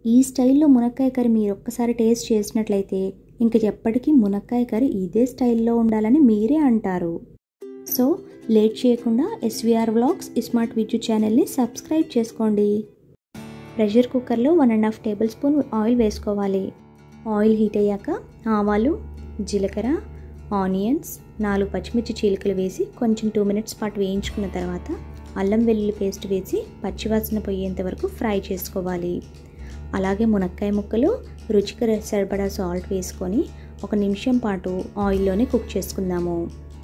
ఈ స్టైల్లో మునక్కాయ కర్రీ మీరు ఒక్కసారి టేస్ట్ చేసినట్లయితే ఇంక ఎప్పటికీ మునక్కాయ కర్రీ ఇదే స్టైల్లో ఉండాలని మీరే అంటారు సో లేట్ చేయకుండా ఎస్విఆర్ వ్లాగ్స్ స్మార్ట్ విద్యు ఛానల్ని సబ్స్క్రైబ్ చేసుకోండి ప్రెషర్ కుక్కర్లో one and half tablespoon oil వేసుకోవాలి ఆయిల్ హీట్ అయ్యాక ఆవాలు జీలకర్ర ఆనియన్స్ నాలుగు పచ్చిమిర్చి చీలికలు వేసి కొంచెం టూ మినిట్స్ పాటు వేయించుకున్న తర్వాత అల్లం వెల్లుల్లి పేస్ట్ వేసి పచ్చివాసన పోయేంత వరకు ఫ్రై చేసుకోవాలి అలాగే మునక్కాయ ముక్కలు రుచికి సరిపడా సాల్ట్ వేసుకొని ఒక నిమిషం పాటు ఆయిల్లోనే కుక్ చేసుకుందాము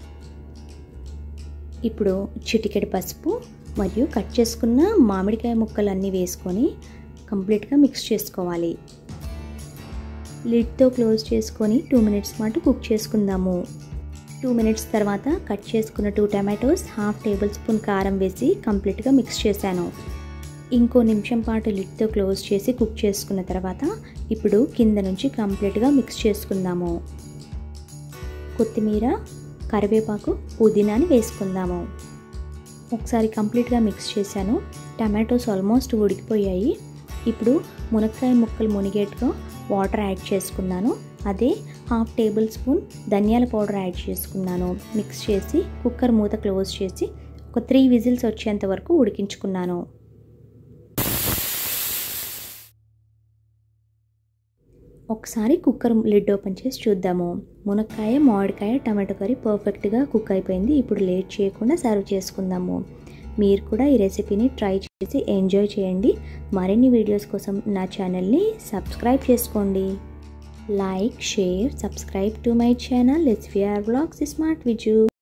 ఇప్పుడు చిటికెడు పసుపు మరియు కట్ చేసుకున్న మామిడికాయ ముక్కలు అన్నీ వేసుకొని కంప్లీట్గా మిక్స్ చేసుకోవాలి లిడ్తో క్లోజ్ చేసుకొని టూ మినిట్స్ పాటు కుక్ చేసుకుందాము టూ మినిట్స్ తర్వాత కట్ చేసుకున్న two tomatoes half tablespoon కారం వేసి కంప్లీట్గా మిక్స్ చేశాను ఇంకో నిమిషం పాటు లిడ్తో క్లోజ్ చేసి కుక్ చేసుకున్న తర్వాత ఇప్పుడు కింద నుంచి కంప్లీట్గా మిక్స్ చేసుకుందాము కొత్తిమీర కరివేపాకు పుదీనాని వేసుకుందాము ఒకసారి కంప్లీట్గా మిక్స్ చేశాను టమాటోస్ ఆల్మోస్ట్ ఉడికిపోయాయి ఇప్పుడు మునక్కాయ ముక్కలు మునిగేట్టుగా వాటర్ యాడ్ చేసుకున్నాను అదే హాఫ్ టేబుల్ స్పూన్ ధనియాల పౌడర్ యాడ్ చేసుకున్నాను మిక్స్ చేసి కుక్కర్ మూత క్లోజ్ చేసి ఒక త్రీ విజిల్స్ వచ్చేంత వరకు ఉడికించుకున్నాను ఒకసారి కుక్కర్ లిడ్ ఓపెన్ చేసి చూద్దాము మునక్కాయ మామిడికాయ టమాటో కర్రీ పర్ఫెక్ట్గా కుక్ అయిపోయింది ఇప్పుడు లేట్ చేయకుండా సర్వ్ చేసుకుందాము మీరు కూడా ఈ రెసిపీని ట్రై చేసి ఎంజాయ్ చేయండి మరిన్ని వీడియోస్ కోసం నా ఛానల్ని సబ్స్క్రైబ్ చేసుకోండి like share subscribe to my channel SVR vlogs smart Viju